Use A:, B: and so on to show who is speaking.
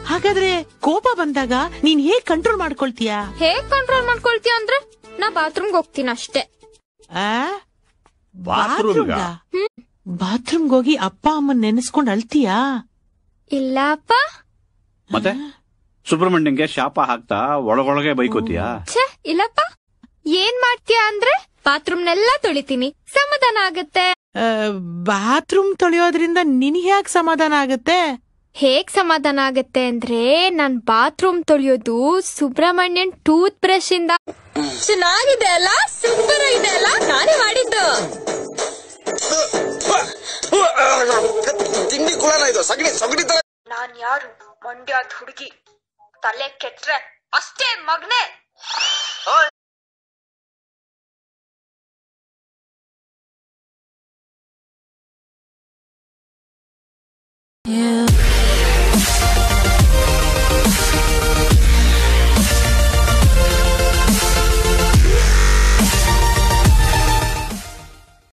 A: ಹಾಗಾದ್ರೆ ಕೋಪ ಬಂದಾಗ ನೀನ್ ಹೇಗ್ ಕಂಟ್ರೋಲ್ ಮಾಡ್ಕೊಳ್ತೀಯಾ
B: ಹೇಗ್ ಕಂಟ್ರೋಲ್ ಮಾಡ್ಕೊಳ್ತೀಯ ಅಂದ್ರೆ ನಾ ಬಾತ್ರೂಮ್ಗೆ ಹೋಗ್ತೀನಿ ಅಷ್ಟೇ
A: ಆ
C: ಬಾತ್ರೂಮ್ಗ
A: ಬಾತ್ರೂಮ್ಗೆ ಹೋಗಿ ಅಪ್ಪ ಅಮ್ಮನ್ ನೆನೆಸ್ಕೊಂಡ್ ಅಳ್ತೀಯಾ
B: ಇಲ್ಲ ಅಪ್ಪ
C: ಮತ್ತೆ ಸುಬ್ರಹ್ಮಣ್ಯಂಗೆ ಶಾಪ ಹಾಕ್ತಾ ಒಳಗೊಳಗೆ ಬೈಕೋತೀಯಾ
B: ಛೇ ಇಲ್ಲಪ್ಪ ಏನ್ ಮಾಡ್ತೀಯ ಅಂದ್ರೆ ಬಾತ್ರೂಮ್ನೆಲ್ಲ ತೊಳಿತೀನಿ ಸಮಾಧಾನ ಆಗತ್ತೆ
A: ಬಾತ್ರೂಮ್ ತೊಳೆಯೋದ್ರಿಂದ ನಿನಗೆ ಯಾಕೆ ಸಮಾಧಾನ ಆಗತ್ತೆ
B: ಹೇಗ್ ಸಮಾಧಾನ ಆಗತ್ತೆ ಅಂದ್ರೆ ನಾನ್ ಬಾತ್ರೂಮ್ ತೊಳೆಯೋದು ಸುಬ್ರಹ್ಮಣ್ಯನ್ ಟೂತ್ ಬ್ರಷ್ ಇಂದ ಚೆನ್ನಾಗಿದೆ ಅಲ್ಲ ಸೂಪರ್ ಇದೆ ಅಲ್ಲ ನಾನೇ ಮಾಡಿದ್ದು
D: ತಿಂಡಿ ಕುಳನ ಇದು ಸಗಣಿ ಸಗಣಿ ತರ
B: ನಾನ್ ಯಾರು ಮಂಡ್ಯದ ಹುಡುಗಿ ತಲೆ ಕೆಟ್ರೆ ಅಷ್ಟೇ ಮಗ್ನೆ
A: Yeah.